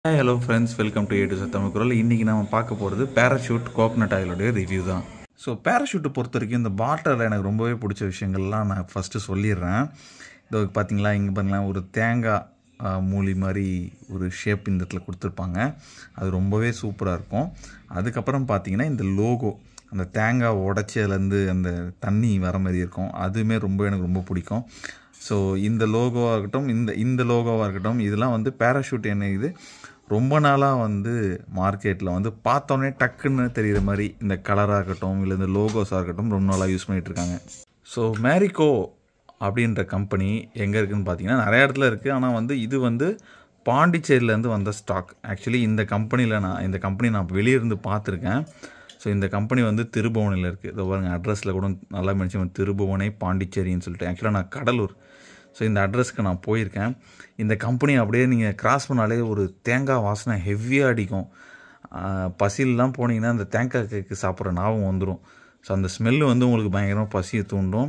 hi hello friends welcome to ஏடு தமிழ் குரல் இன்றைக்கி நம்ம பார்க்க போகிறது பேராஷூட் கோகனட் ஆயிலுடைய ரிவ்யூ தான் ஸோ பேராஷூட்டை பொறுத்த வரைக்கும் இந்த பாட்டிலில் எனக்கு ரொம்பவே பிடிச்ச விஷயங்கள்லாம் நான் ஃபஸ்ட்டு சொல்லிடுறேன் இது பார்த்தீங்களா இங்கே பாருங்களேன் ஒரு தேங்காய் ஆ, மூலி மாதிரி ஒரு ஷேப் இந்த இடத்துல கொடுத்துருப்பாங்க அது ரொம்பவே சூப்பராக இருக்கும் அதுக்கப்புறம் பார்த்தீங்கன்னா இந்த லோகோ அந்த தேங்காய் உடச்சி அதுலேருந்து அந்த தண்ணி வர மாதிரி இருக்கும் அதுவுமே ரொம்ப எனக்கு ரொம்ப பிடிக்கும் ஸோ இந்த லோகோவாக இருக்கட்டும் இந்த இந்த லோகோவாக இருக்கட்டும் இதெல்லாம் வந்து பேராஷூட் என்ன இது ரொம்ப நாளாக வந்து மார்க்கெட்டில் வந்து பார்த்தோன்னே டக்குன்னு தெரிகிற மாதிரி இந்த கலராக இருக்கட்டும் இல்லை இந்த லோகோஸாக இருக்கட்டும் ரொம்ப நாளாக யூஸ் பண்ணிகிட்டு இருக்காங்க ஸோ மேரிகோ அப்படின்ற கம்பெனி எங்கே இருக்குதுன்னு பார்த்தீங்கன்னா நிறைய இடத்துல இருக்குது ஆனால் வந்து இது வந்து பாண்டிச்சேரியிலேருந்து வந்த ஸ்டாக் ஆக்சுவலி இந்த கம்பெனியில் நான் இந்த கம்பெனி நான் வெளியே இருந்து பார்த்துருக்கேன் ஸோ இந்த கம்பெனி வந்து திருபுவனையில் இருக்குது இதோ பாருங்க அட்ரஸில் கூட நல்லா மென்ஷன் திருபுவனை பாண்டிச்சேரின்னு சொல்லிட்டு ஆக்சுவலாக நான் கடலூர் ஸோ இந்த அட்ரஸ்க்கு நான் போயிருக்கேன் இந்த கம்பெனி அப்படியே நீங்கள் கிராஸ் பண்ணாலே ஒரு தேங்காய் வாசனை ஹெவியாக அடிக்கும் ஆஹ் பசியிலலாம் போனீங்கன்னா அந்த தேங்காய் கேக்கு சாப்பிட்ற ஞாபகம் வந்துடும் ஸோ அந்த ஸ்மெல்லு வந்து உங்களுக்கு பயங்கரமாக பசியை தூண்டும்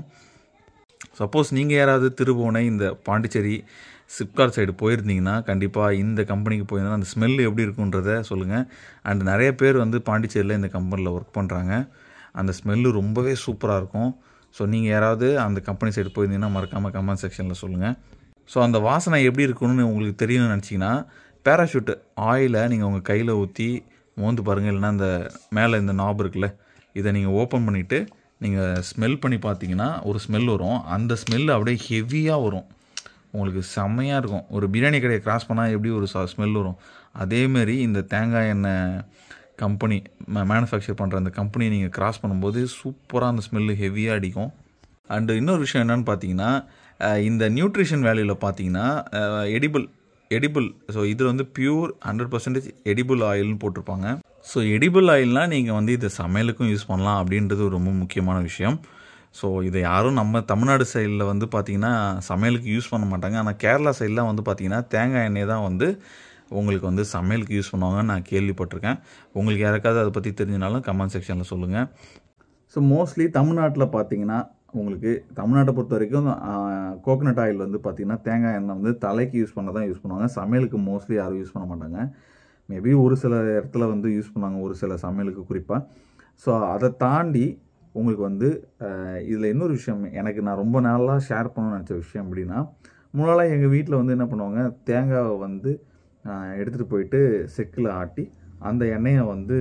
சப்போஸ் நீங்கள் யாராவது திருபுவனை இந்த பாண்டிச்சேரி சிப்கார் சைடு போயிருந்தீங்கன்னா கண்டிப்பாக இந்த கம்பெனிக்கு போயிருந்தா அந்த ஸ்மெல் எப்படி இருக்குன்றத சொல்லுங்கள் அண்ட் நிறைய பேர் வந்து பாண்டிச்சேரியில் இந்த கம்பெனியில் ஒர்க் பண்ணுறாங்க அந்த ஸ்மெல்லு ரொம்பவே சூப்பராக இருக்கும் ஸோ நீங்கள் யாராவது அந்த கம்பெனி சைடு போயிருந்தீங்கன்னா மறக்காமல் கமெண்ட் செக்ஷனில் சொல்லுங்கள் ஸோ அந்த வாசனை எப்படி இருக்கும்னு உங்களுக்கு தெரியணும்னு நினச்சிங்கன்னா பேராஷூட் ஆயிலை நீங்கள் உங்கள் கையில் ஊற்றி மோந்து பாருங்கள் இல்லைன்னா இந்த மேலே இந்த நாப் இருக்குல்ல இதை நீங்கள் ஓப்பன் பண்ணிவிட்டு நீங்கள் ஸ்மெல் பண்ணி பார்த்தீங்கன்னா ஒரு ஸ்மெல் வரும் அந்த ஸ்மெல் அப்படியே ஹெவியாக வரும் உங்களுக்கு செம்மையாக இருக்கும் ஒரு பிரியாணி கடையை கிராஸ் பண்ணால் எப்படி ஒரு ஸ்மெல் வரும் அதேமாரி இந்த தேங்காய் எண்ணெய் கம்பெனி மேனுஃபேக்சர் பண்ணுற அந்த கம்பெனி நீங்கள் கிராஸ் பண்ணும்போது சூப்பராக அந்த ஸ்மெல்லு ஹெவியாக அடிக்கும் அண்டு இன்னொரு விஷயம் என்னென்னு பார்த்தீங்கன்னா அஹ் இந்த நியூட்ரிஷன் வேல்யூவில் பார்த்தீங்கன்னா எடிபிள் எடிபிள் ஸோ இதில் வந்து பியூர் ஹண்ட்ரட் பர்சன்டேஜ் எடிபிள் ஆயில்னு போட்டிருப்பாங்க ஸோ எடிபிள் ஆயில்னால் நீங்கள் வந்து இதை சமையலுக்கும் யூஸ் பண்ணலாம் அப்படின்றது ஒரு ரொம்ப முக்கியமான விஷயம் ஸோ இதை யாரும் நம்ம தமிழ்நாடு சைடில் வந்து பார்த்திங்கன்னா சமையலுக்கு யூஸ் பண்ண மாட்டாங்க ஆனால் கேரளா சைட்லாம் வந்து பார்த்திங்கன்னா தேங்காய் எண்ணெய் தான் வந்து உங்களுக்கு வந்து சமையலுக்கு யூஸ் பண்ணுவாங்கன்னு நான் கேள்விப்பட்டிருக்கேன் உங்களுக்கு யாருக்காவது அதை பற்றி தெரிஞ்சினாலும் கமெண்ட் செக்ஷனில் சொல்லுங்கள் ஸோ மோஸ்ட்லி தமிழ்நாட்டில் பார்த்தீங்கன்னா உங்களுக்கு தமிழ்நாட்டை பொறுத்த வரைக்கும் கோகனட் ஆயில் வந்து பார்த்திங்கன்னா தேங்காய் எண்ணெய் வந்து தலைக்கு யூஸ் பண்ண தான் யூஸ் பண்ணுவாங்க சமையலுக்கு மோஸ்ட்லி யாரும் யூஸ் பண்ண மாட்டாங்க மேபி ஒரு சில இடத்துல வந்து யூஸ் பண்ணுவாங்க ஒரு சில சமையலுக்கு குறிப்பாக ஸோ அதை தாண்டி உங்களுக்கு வந்து இதில் இன்னொரு விஷயம் எனக்கு நான் ரொம்ப நாளாக ஷேர் பண்ணணும்னு நினச்ச விஷயம் அப்படின்னா முன்னாலாம் எங்கள் வீட்டில் வந்து என்ன பண்ணுவாங்க தேங்காவை வந்து எடுத்துகிட்டு போயிட்டு செக்கில் ஆட்டி அந்த எண்ணெயை வந்து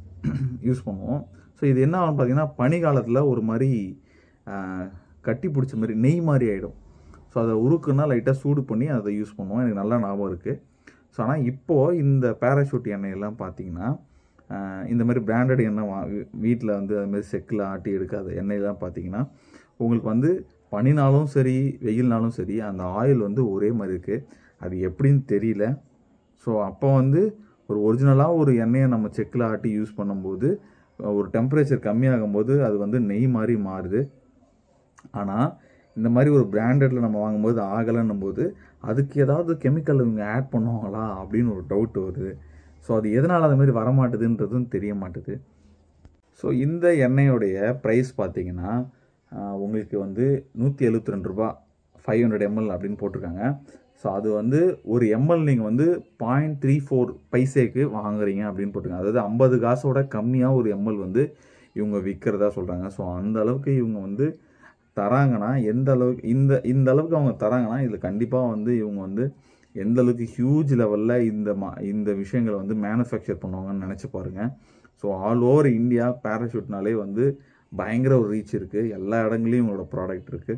யூஸ் பண்ணுவோம் ஸோ இது என்ன ஆகும் பார்த்தீங்கன்னா பனிக்காலத்தில் ஒரு மாதிரி ஆஹ், கட்டி பிடிச்ச மாதிரி நெய் மாதிரி ஆகிடும் ஸோ அதை உருக்குன்னா லைட்டாக சூடு பண்ணி அதை யூஸ் பண்ணுவோம் எனக்கு நல்லா ஞாபகம் இருக்குது ஸோ ஆனால் இப்போது இந்த பேராஷூட் எண்ணெயெல்லாம் பார்த்தீங்கன்னா ஆஹ், இந்த மாதிரி பிராண்டட் எண்ணெய் வா வீட்டில் வந்து அது மாதிரி செக்கில் ஆட்டி எடுக்காத எண்ணெயெல்லாம் பார்த்தீங்கன்னா உங்களுக்கு வந்து பனினாலும் சரி வெயில்னாலும் சரி அந்த ஆயில் வந்து ஒரே மாதிரி இருக்குது அது எப்படின்னு தெரியல ஸோ அப்போ வந்து ஒரு ஒரிஜினலாக ஒரு எண்ணெயை நம்ம செக்கில் ஆட்டி யூஸ் பண்ணும்போது ஒரு டெம்பரேச்சர் கம்மியாகும் போது அது வந்து நெய் மாதிரி மாறுது ஆனால் இந்த மாதிரி ஒரு பிராண்டடில் நம்ம வாங்கும்போது ஆகலைன்னும் போது அதுக்கு ஏதாவது கெமிக்கல் இவங்க ஆட் பண்ணுவாங்களா அப்படின்னு ஒரு டவுட் வருது ஸோ அது எதனால் அது மாதிரி வரமாட்டுதுன்றதும் தெரிய மாட்டுது ஸோ இந்த எண்ணெயோடைய ப்ரைஸ் பார்த்தீங்கன்னா ஆஹ், உங்களுக்கு வந்து நூற்றி எழுபத்தி ரெண்டு ரூபா ஃபைவ் ஹண்ட்ரட் எம்எல் அப்படின்னு போட்டிருக்காங்க ஸோ அது வந்து ஒரு எம்எல் நீங்கள் வந்து பாயிண்ட் த்ரீ ஃபோர் பைசேக்கு வாங்குறீங்க அப்படின்னு போட்டிருக்காங்க அதாவது ஐம்பது காசோட கம்மியாக ஒரு எம்எல் வந்து இவங்க விற்கிறதா சொல்கிறாங்க ஸோ அந்த அளவுக்கு இவங்க வந்து தராங்கன்னா எந்த அளவுக்கு இந்த இந்த அளவுக்கு அவங்க தராங்கன்னா இதில் கண்டிப்பாக வந்து இவங்க வந்து எந்த அளவுக்கு ஹியூஜ் லெவலில் இந்த மா இந்த விஷயங்களை வந்து மேனுஃபேக்சர் பண்ணுவாங்கன்னு நினச்சி பாருங்கள் ஸோ ஆல் ஓவர் இந்தியா பேராஷூட்னாலே வந்து பயங்கர ஒரு ரீச் இருக்குது எல்லா இடங்களையும் இவங்களோட ப்ராடக்ட் இருக்குது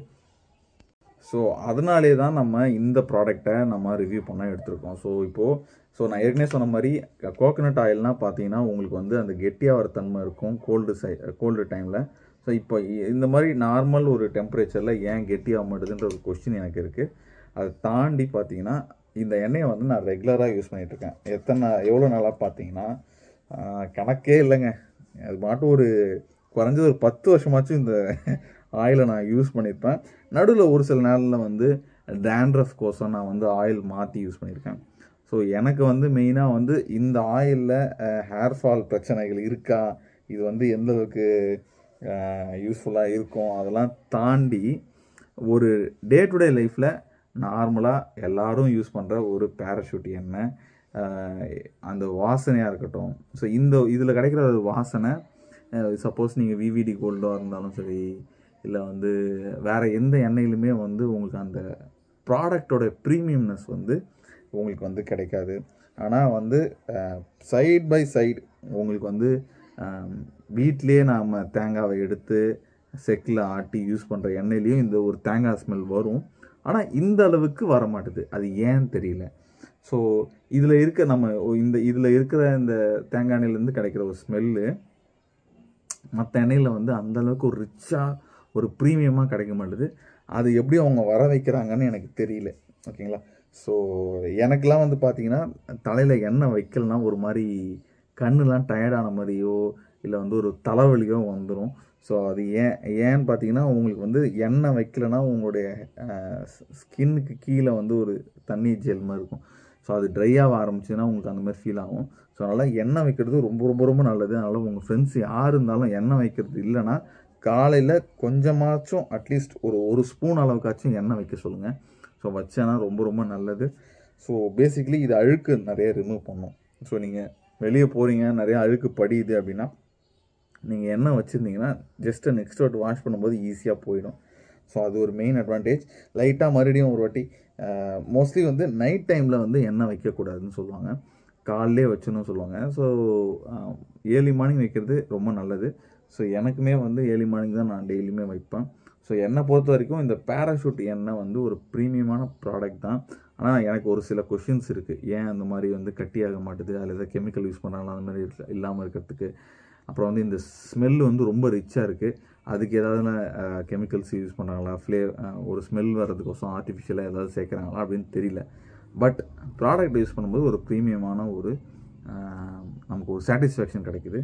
ஸோ அதனாலே தான் நம்ம இந்த ப்ராடக்டை நம்ம ரிவ்யூ பண்ண எடுத்திருக்கோம் ஸோ இப்போது ஸோ நான் ஏற்கனவே சொன்ன மாதிரி கோகனட் ஆயில்னால் பார்த்தீங்கன்னா உங்களுக்கு வந்து அந்த கெட்டியாக வர தன்மை இருக்கும் கோல்டு சை கோல்டு டைமில் ஸோ இப்போ இ- இந்த மாதிரி நார்மல் ஒரு டெம்பரேச்சரில் ஏன் கெட்டியாக மாட்டுதுன்ற ஒரு கொஸ்டின் எனக்கு இருக்குது அதை தாண்டி பார்த்தீங்கன்னா இந்த எண்ணெயை வந்து நான் ரெகுலராக யூஸ் பண்ணிகிட்ருக்கேன் எத்தனை எவ்வளோ நாளாக பார்த்தீங்கன்னா ஆஹ், கணக்கே இல்லைங்க அது மாட்டும் ஒரு குறைஞ்சது ஒரு பத்து வருஷமாச்சும் இந்த ஆயிலை நான் யூஸ் பண்ணியிருப்பேன் நடுவில் ஒரு சில நாளில் வந்து டேண்ட்ரஃப் கோசம் நான் வந்து ஆயில் மாற்றி யூஸ் பண்ணியிருக்கேன் ஸோ எனக்கு வந்து மெயினாக வந்து இந்த ஆயிலில் ஹேர் ஃபால் பிரச்சனைகள் இருக்கா இது வந்து எந்த அளவுக்கு யூஸ்ஃபுல்லாக இருக்கும் அதெல்லாம் தாண்டி ஒரு டே டு டே லைஃப்பில் நார்மலாக எல்லாரும் யூஸ் பண்ணுற ஒரு பேராஷூட் எண்ணெய் ஆஹ் அந்த வாசனையாக இருக்கட்டும் ஸோ இந்த இதில் கிடைக்கிற ஒரு வாசனை சப்போஸ் நீங்கள் விவிடி கோல்டாக இருந்தாலும் சரி இல்லை வந்து வேறு எந்த எண்ணெயிலுமே வந்து உங்களுக்கு அந்த ப்ராடக்டோட ப்ரீமியம்னஸ் வந்து உங்களுக்கு வந்து கிடைக்காது ஆனால் வந்து சைட் பை சைடு உங்களுக்கு வந்து வீட்டிலே நாம் தேங்காவை எடுத்து செக்கில் ஆட்டி யூஸ் பண்ணுற எண்ணெயிலையும் இந்த ஒரு தேங்காய் ஸ்மெல் வரும் ஆனால் இந்த அளவுக்கு வர மாட்டுது அது ஏன்னு தெரியல ஸோ இதில் இருக்க நம்ம இந்த இதில் இருக்கிற இந்த தேங்காய் எண்ணெயிலேருந்து கிடைக்கிற ஒரு ஸ்மெல்லு மற்ற எண்ணெயில் வந்து அந்த அளவுக்கு ஒரு ரிச்சாக ஒரு ப்ரீமியமாக கிடைக்க மாட்டுது அது எப்படி அவங்க வர வைக்கிறாங்கன்னு எனக்கு தெரியல ஓகேங்களா ஸோ எனக்கெலாம் வந்து பார்த்தீங்கன்னா தலையில் எண்ணெய் வைக்கலனா ஒரு மாதிரி கண்ணுலாம் டயர்டான மாதிரியோ இல்லை வந்து ஒரு தலைவலியோ வந்துடும் ஸோ அது ஏன் ஏன்னு பார்த்தீங்கன்னா உங்களுக்கு வந்து எண்ணெய் வைக்கலனா உங்களுடைய ஸ்கின்னுக்கு கீழே வந்து ஒரு தண்ணி ஜெல் மாதிரி இருக்கும் ஸோ அது ட்ரை ஆக ஆரம்பிச்சுன்னா உங்களுக்கு அந்த மாதிரி ஃபீல் ஆகும் ஸோ அதனால் எண்ணெய் வைக்கிறது ரொம்ப ரொம்ப ரொம்ப நல்லது அதனால் உங்கள் ஃப்ரெண்ட்ஸ் யார் இருந்தாலும் எண்ணெய் வைக்கிறது இல்லைன்னா காலையில் கொஞ்சமாச்சும் அட்லீஸ்ட் ஒரு ஒரு ஸ்பூன் அளவுக்காச்சும் எண்ணெய் வைக்க சொல்லுங்கள் ஸோ வச்சேன்னா ரொம்ப ரொம்ப நல்லது ஸோ பேசிக்கலி இது அழுக்கு நிறைய ரிமூவ் பண்ணும் ஸோ நீங்கள் வெளியே போகிறீங்க நிறைய அழுக்கு படியுது அப்படின்னா நீங்கள் எண்ணெய் வச்சுருந்தீங்கன்னா ஜஸ்ட்டு நெக்ஸ்ட் வாட்டி வாஷ் பண்ணும்போது ஈஸியாக போயிடும் ஸோ அது ஒரு மெயின் அட்வான்டேஜ் லைட்டாக மறுபடியும் ஒரு வாட்டி மோஸ்ட்லி வந்து நைட் டைமில் வந்து எண்ணெய் வைக்கக்கூடாதுன்னு சொல்லுவாங்க காலையிலே வச்சுன்னு சொல்லுவாங்க ஸோ ஏர்லி மார்னிங் வைக்கிறது ரொம்ப நல்லது ஸோ எனக்குமே வந்து ஏர்லி மார்னிங் தான் நான் டெய்லியுமே வைப்பேன் ஸோ என்னை பொறுத்த வரைக்கும் இந்த பேராஷூட் எண்ணெய் வந்து ஒரு ப்ரீமியமான ப்ராடக்ட் தான் ஆனால் எனக்கு ஒரு சில கொஷின்ஸ் இருக்குது ஏன் அந்த மாதிரி வந்து கட்டியாக மாட்டுது அதில் ஏதாவது கெமிக்கல் யூஸ் பண்ணுறாங்களா அந்த மாதிரி இல்ல- இல்லாமல் இருக்கிறதுக்கு அப்புறம் வந்து இந்த ஸ்மெல் வந்து ரொம்ப ரிச்சாக இருக்குது அதுக்கு ஏதாவது கெமிக்கல்ஸ் யூஸ் பண்ணுறாங்களா ஃப்ளே ஒரு ஸ்மெல் வர்றதுக்கோசம் ஆர்டிஃபிஷியலாக ஏதாவது சேர்க்குறாங்களா அப்படின்னு தெரியல பட் ப்ராடக்ட் யூஸ் பண்ணும்போது ஒரு ப்ரீமியமான ஒரு அஹ், நமக்கு ஒரு சாட்டிஸ்ஃபேக்ஷன் கிடைக்குது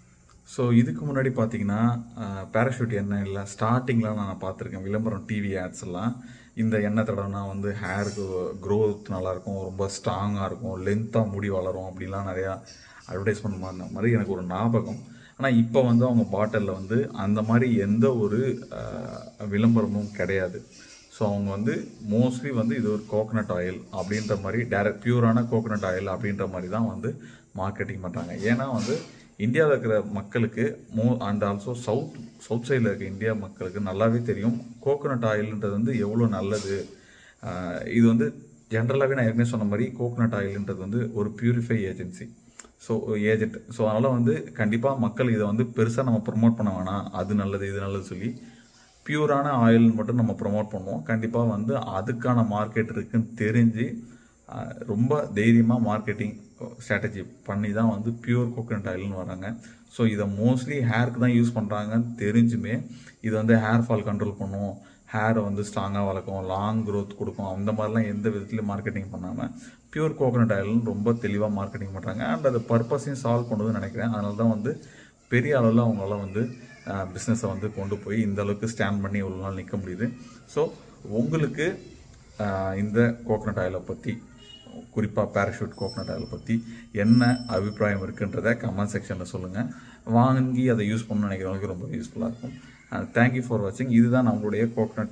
ஸோ இதுக்கு முன்னாடி பார்த்தீங்கன்னா பேராஷூட் எண்ணெய் இல்லை ஸ்டார்டிங்லாம் நான் பார்த்துருக்கேன் விளம்பரம் டிவி ஆட்ஸ் எல்லாம் இந்த எண்ணெய் தடவைனா வந்து ஹேருக்கு க்ரோத் நல்லாயிருக்கும் ரொம்ப ஸ்ட்ராங்காக இருக்கும் லென்த்தாக முடி வளரும் அப்படிலாம் நிறையா அட்வர்டைஸ்மெண்ட் பண்ண மாதிரி எனக்கு ஒரு ஞாபகம் ஆனால் இப்போ வந்து அவங்க பாட்டிலில் வந்து அந்த மாதிரி எந்த ஒரு அஹ், விளம்பரமும் கிடையாது ஸோ அவங்க வந்து மோஸ்ட்லி வந்து இது ஒரு கோகனட் ஆயில் அப்படின்ற மாதிரி டேரக்ட் பியூரான கோகனட் ஆயில் அப்படின்ற மாதிரி தான் வந்து மார்க்கெட்டிங் பண்ணுறாங்க ஏன்னா வந்து இந்தியாவில் இருக்கிற மக்களுக்கு மோ அண்ட் ஆல்சோ சவுத் சவுத் சைடில் இருக்க இந்தியா மக்களுக்கு நல்லாவே தெரியும் கோகனட் ஆயில்ன்றது வந்து எவ்வளோ நல்லது ஆஹ் இது வந்து ஜென்ரலாகவே நான் ஏற்கனவே சொன்ன மாதிரி கோகனட் ஆயில்ன்றது வந்து ஒரு purify agency so agent so அதனால் வந்து கண்டிப்பாக மக்கள் இதை வந்து பெருசாக நம்ம ப்ரொமோட் பண்ண வேணாம் அது நல்லது இது நல்லது சொல்லி பியூரான ஆயில் மட்டும் நம்ம ப்ரொமோட் பண்ணுவோம் கண்டிப்பாக வந்து அதுக்கான மார்க்கெட் இருக்குன்னு தெரிஞ்சு ஆஹ், ரொம்ப தைரியமாக மார்க்கெட்டிங் ஸ்ட்ராட்டஜி பண்ணி தான் வந்து பியூர் கோகனட் ஆயில்னு வராங்க ஸோ இதை மோஸ்ட்லி ஹேருக்கு தான் யூஸ் பண்ணுறாங்கன்னு தெரிஞ்சுமே இது வந்து ஹேர் ஃபால் கண்ட்ரோல் பண்ணும் ஹேரை வந்து ஸ்ட்ராங்காக வளர்க்கும் லாங் growth கொடுக்கும் அந்த மாதிரிலாம் எந்த விதத்துலையும் மார்க்கெட்டிங் பண்ணாமல் பியூர் கோகனட் ஆயில்னு ரொம்ப தெளிவாக மார்க்கெட்டிங் பண்ணுறாங்க அண்ட் அது பர்பஸையும் சால்வ் பண்ணுதுன்னு நினைக்கிறேன் அதனால தான் வந்து பெரிய அளவில் அவங்களால வந்து பிஸ்னஸை வந்து கொண்டு போய் இந்த அளவுக்கு ஸ்டாண்ட் பண்ணி இவ்வளோ நாள் நிற்க முடியுது ஸோ உங்களுக்கு ஆஹ், இந்த கோகனட் ஆயிலை பற்றி குறிப்பாக பேராஷூட் கோகனட் ஆயில் பற்றி என்ன அபிப்பிராயம் இருக்குன்றதை கமெண்ட் செக்ஷனில் சொல்லுங்கள் வாங்கி அதை யூஸ் பண்ணணும்னு நினைக்கிறவங்களுக்கு ரொம்ப யூஸ்ஃபுல்லாக இருக்கும் தேங்க்யூ ஃபார் வாட்சிங் இதுதான் நம்மளுடைய கோகனட்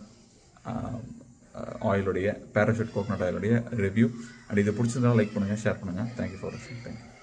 ஆயிலுடைய பேராஷூட் கோகனட் ஆயிலுடைய ரிவ்யூ அண்ட் இதை பிடிச்சிருந்தாலும் லைக் பண்ணுங்கள் ஷேர் பண்ணுங்கள் தேங்க்யூ ஃபார் வாட்சிங் தேங்க்யூ